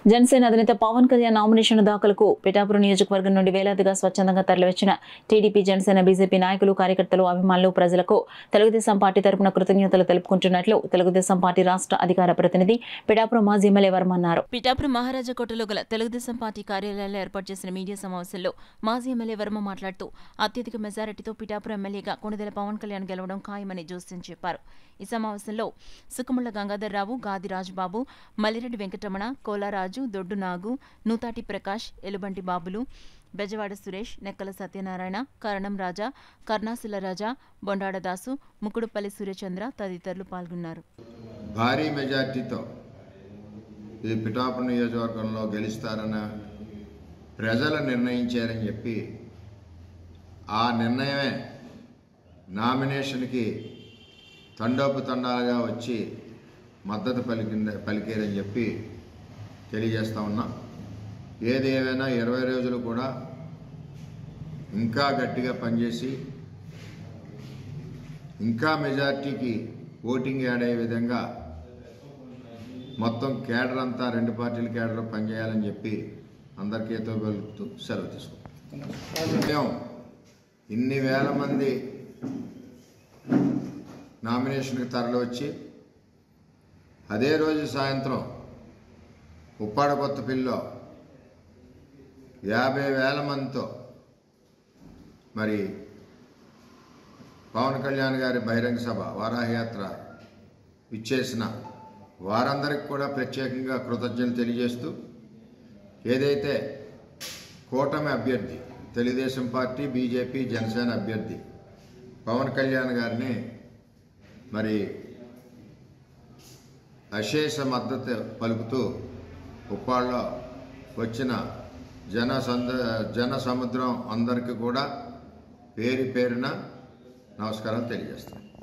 జనసేన అధినేత పవన్ కళ్యాణ్ నామినేషన్ దాఖలకు పిఠాపురం నియోజకవర్గం నుండి వేలాదిగా స్వచ్ఛందంగా తరలివచ్చిన టీడీపీ జనసేన బీజేపీ నాయకులు కార్యకర్తలు అభిమానులు ప్రజలకు తెలుగుదేశం పార్టీ తరపున కృతజ్ఞతలు తెలుపుకుంటున్నట్లు తెలుగుదేశం పార్టీ రాష్ట్ర అధికార ప్రతినిధి పిఠాపురం మాజీ ఎమ్మెల్యే వర్మ అన్నారు పిఠాపురం మహారాజా కోటలో గల తెలుగుదేశం పార్టీ కార్యాలయాల్లో ఏర్పాటు చేసిన మీడియా సమావేశంలో మాజీ ఎమ్మెల్యే వర్మ మాట్లాడుతూ అత్యధిక మెజారిటీతో పిఠాపురం ఎమ్మెల్యేగా కొణిదెల పవన్ కళ్యాణ్ గెలవడం ఖాయమని జోస్యం చెప్పారు ఈ సమావేశంలో సుకుముళ్ల గంగాధర్రావు గాది రాజుబాబు మల్లిరెడ్డి వెంకటరమణ కోలారాజు దొడ్డు నాగు నూతాటి ప్రకాష్ ఎలుబంటి బాబులు బెజవాడ సురేష్ నెక్కల సత్యనారాయణ కరణం రాజా కర్ణాసుల రాజా బొండాడ దాసు ముకుడుపల్లి సూర్యచంద్ర తదితరులు పాల్గొన్నారు భారీ మెజార్టీతో ఈ పిఠాపురం నియోజకవర్గంలో గెలుస్తారన్న ప్రజలు నిర్ణయించారని చెప్పి ఆ నిర్ణయమే నామినేషన్కి తండోపు తండాలుగా వచ్చి మద్దతు పలికింద పలికారని చెప్పి తెలియజేస్తా ఉన్నా ఏది ఏమైనా ఇరవై రోజులు కూడా ఇంకా గట్టిగా పనిచేసి ఇంకా మెజార్టీకి ఓటింగ్ యాడ్ అయ్యే విధంగా మొత్తం కేడర్ అంతా రెండు పార్టీల కేడర్ పనిచేయాలని చెప్పి అందరికీ ఏతో వెలుగుతూ సెలవు తీసుకుంటాం ఇన్ని వేల మంది నామినేషన్కి తరలి వచ్చి అదే రోజు సాయంత్రం ఉప్పాడ కొత్తపల్లిలో యాభై వేల మందితో మరి పవన్ కళ్యాణ్ గారి బహిరంగ సభ వారాహయాత్ర ఇచ్చేసిన వారందరికి కూడా ప్రత్యేకంగా కృతజ్ఞతలు తెలియజేస్తూ ఏదైతే కూటమి అభ్యర్థి తెలుగుదేశం పార్టీ బీజేపీ జనసేన అభ్యర్థి పవన్ కళ్యాణ్ గారిని మరి అశేష మద్దతు పలుకుతూ ఉప్పాళ్ళలో వచ్చిన జన సంద జన సముద్రం అందరికీ కూడా పేరు పేరున నమస్కారాలు తెలియజేస్తాను